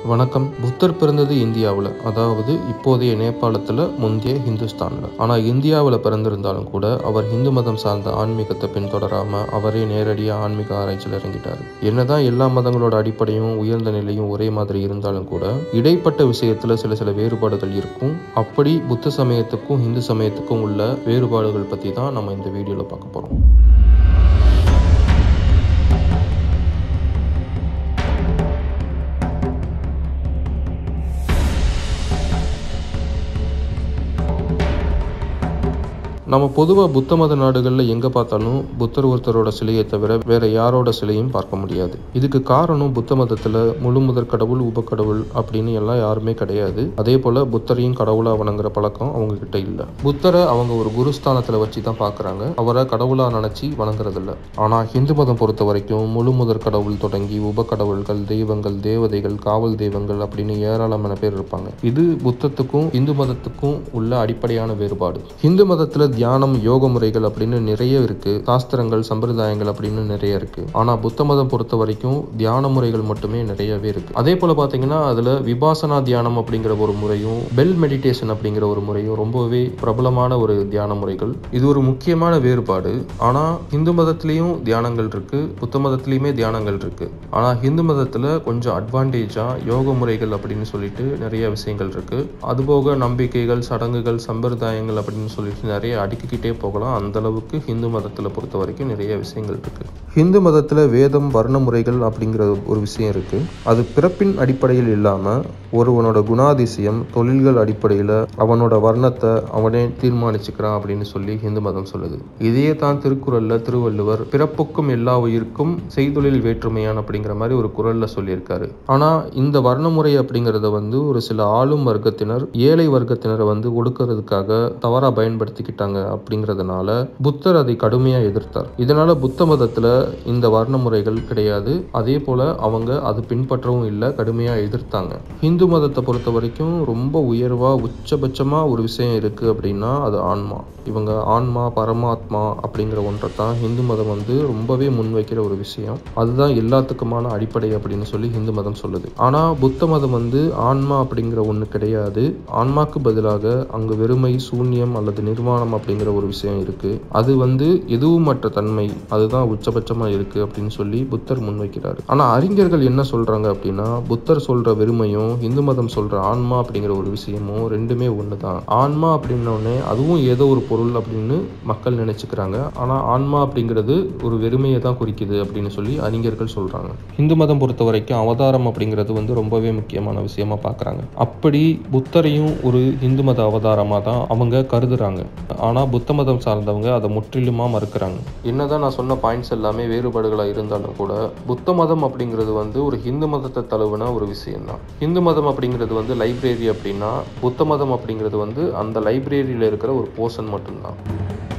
வணக்கம் புத்தர் பிறந்தது இந்தியாவில் அதாவது இப்போதைய நேபாளத்தில் முந்தைய ஹிந்துஸ்தானில் ஆனால் இந்தியாவில் பிறந்திருந்தாலும் கூட அவர் இந்து மதம் சார்ந்த ஆன்மீகத்தை பின்தொடராமல் அவரே நேரடியாக ஆன்மீக ஆராய்ச்சியில் இறங்கிட்டார் என்னதான் எல்லா மதங்களோட அடிப்படையும் உயர்ந்த நிலையும் ஒரே மாதிரி இருந்தாலும் கூட இடைப்பட்ட விஷயத்தில் சில சில வேறுபாடுகள் இருக்கும் அப்படி புத்த சமயத்துக்கும் இந்து சமயத்துக்கும் உள்ள வேறுபாடுகள் பற்றி தான் நம்ம இந்த வீடியோவில் பார்க்க போகிறோம் நம்ம பொதுவாக புத்த மத நாடுகளில் எங்கே பார்த்தாலும் புத்தர் ஒருத்தரோட சிலையை தவிர வேற யாரோட சிலையும் பார்க்க முடியாது இதுக்கு காரணம் புத்த மதத்தில் முழு முதற் கடவுள் உபக்கடவுள் அப்படின்னு எல்லாம் யாருமே கிடையாது அதே போல் புத்தரையும் கடவுளாக வணங்குற பழக்கம் அவங்க கிட்ட இல்லை புத்தரை அவங்க ஒரு குருஸ்தானத்தில் வச்சு தான் பார்க்குறாங்க அவரை கடவுளாக நினச்சி வணங்குறதில்ல ஆனால் ஹிந்து மதம் பொறுத்த வரைக்கும் முழு முதற் கடவுள் தொடங்கி உபக்கடவுள்கள் தெய்வங்கள் தேவதைகள் காவல் தெய்வங்கள் அப்படின்னு ஏராளமான பேர் இருப்பாங்க இது புத்தத்துக்கும் இந்து மதத்துக்கும் உள்ள அடிப்படையான வேறுபாடு ஹிந்து மதத்தில் தியானம் யோக முறைகள் அப்படின்னு நிறைய இருக்கு சாஸ்திரங்கள் சம்பிரதாயங்கள் அப்படின்னு நிறைய இருக்கு ஆனா புத்த மதம் பொறுத்த வரைக்கும் தியான முறைகள் மட்டுமே நிறையவே இருக்கு அதே போல பாத்தீங்கன்னா அதுல விபாசனா தியானம் அப்படிங்கிற ஒரு முறையும் பெல் மெடிடேஷன் அப்படிங்கிற ஒரு முறையும் ரொம்பவே பிரபலமான ஒரு தியான முறைகள் இது ஒரு முக்கியமான வேறுபாடு ஆனா இந்து மதத்திலையும் தியானங்கள் இருக்கு புத்த மதத்திலையுமே தியானங்கள் இருக்கு ஆனா ஹிந்து மதத்துல கொஞ்சம் அட்வான்டேஜா யோக முறைகள் அப்படின்னு சொல்லிட்டு நிறைய விஷயங்கள் இருக்கு அதுபோக நம்பிக்கைகள் சடங்குகள் சம்பிரதாயங்கள் அப்படின்னு சொல்லிட்டு நிறைய அடுக்கிக்கிட்டே போகலாம் அந்த அளவுக்கு ஹிந்து மதத்தில் பொறுத்த வரைக்கும் நிறைய விஷயங்கள் இருக்கு ஹிந்து மதத்தில் வேதம் வர்ண முறைகள் அப்படிங்கிற ஒரு விஷயம் இருக்கு அது பிறப்பின் அடிப்படையில் இல்லாமல் ஒருவனோட குணாதிசயம் தொழில்கள் அடிப்படையில் அவனோட வர்ணத்தை அவனே தீர்மானிச்சுக்கிறான் அப்படின்னு சொல்லி ஹிந்து மதம் சொல்லுது இதையே தான் திருக்குறள்ல திருவள்ளுவர் பிறப்புக்கும் எல்லா உயிருக்கும் செய்தொழில் வேற்றுமையான் அப்படிங்கிற மாதிரி ஒரு குரல்ல சொல்லியிருக்காரு ஆனா இந்த வர்ணமுறை அப்படிங்கிறத வந்து ஒரு சில ஆளும் வர்க்கத்தினர் ஏழை வர்க்கத்தினரை வந்து ஒடுக்கிறதுக்காக தவறா பயன்படுத்திக்கிட்டாங்க அப்படிங்கிறதுனால புத்தர் அதை கடுமையா எதிர்த்தார் இதனால புத்த மதத்துல இந்த வர்ண முறைகள் கிடையாது அதே போல அவங்க அது பின்பற்றவும் இல்லை கடுமையா எதிர்த்தாங்க ஹிந்து மதத்தை பொறுத்த வரைக்கும் ரொம்ப உயர்வா உச்சபட்சமா ஒரு விஷயம் இருக்கு அப்படின்னா அது ஆன்மா இவங்க ஆன்மா பரமாத்மா அப்படிங்கிற ஒன்றை தான் ஹிந்து மதம் வந்து ரொம்பவே முன்வைக்கிற ஒரு விஷயம் அதுதான் எல்லாத்துக்குமான அடிப்படை அப்படின்னு சொல்லி ஹிந்து மதம் சொல்லுது ஆனா புத்த மதம் வந்து ஆன்மா அப்படிங்கிற ஒன்று கிடையாது ஆன்மாக்கு பதிலாக அங்கு வெறுமை சூன்யம் அல்லது நிர்வாணம் அப்படிங்கிற ஒரு விஷயம் இருக்கு அது வந்து எதுவுமற்ற தன்மை அதுதான் உச்சபட்சமா இருக்கு அப்படின்னு சொல்லி புத்தர் முன்வைக்கிறாரு ஆனா அறிஞர்கள் என்ன சொல்றாங்க அப்படின்னா புத்தர் சொல்ற வெறுமையும் இந்து மதம் சொல்ற ஆன்மா அப்படிங்கிற ஒரு விஷயமும் ரெண்டுமே ஒண்ணுதான் ஆன்மா அப்படின்னோடனே அதுவும் ஏதோ ஒரு பொருள் அப்படின்னு மக்கள் நினைச்சுக்கிறாங்க ஆனா ஆன்மா அப்படிங்கிறது ஒரு வெறுமையை தான் குறிக்குது அப்படின்னு சொல்லி அறிஞர்கள் சொல்றாங்க இந்து மதம் பொறுத்த வரைக்கும் அவதாரம் அப்படிங்கிறது வந்து ரொம்பவே முக்கியமான விஷயமா பார்க்கறாங்க அப்படி புத்தரையும் ஒரு இந்து மத அவதாரமா தான் அவங்க கருதுறாங்க ஆனா புத்த மதம் சார்ந்தவங்க அதை முற்றிலுமா மறுக்கிறாங்க என்னதான் நான் சொன்ன பாயிண்ட்ஸ் எல்லாமே வேறுபாடுகளா இருந்தாலும் கூட புத்த மதம் அப்படிங்கிறது வந்து ஒரு ஹிந்து மதத்தை தழுவின ஒரு விஷயம் தான் ஹிந்து மதம் அப்படிங்கிறது வந்து லைப்ரரி அப்படின்னா புத்த மதம் அப்படிங்கிறது வந்து அந்த லைப்ரரியில இருக்கிற ஒரு போர்ஷன் மட்டும்தான்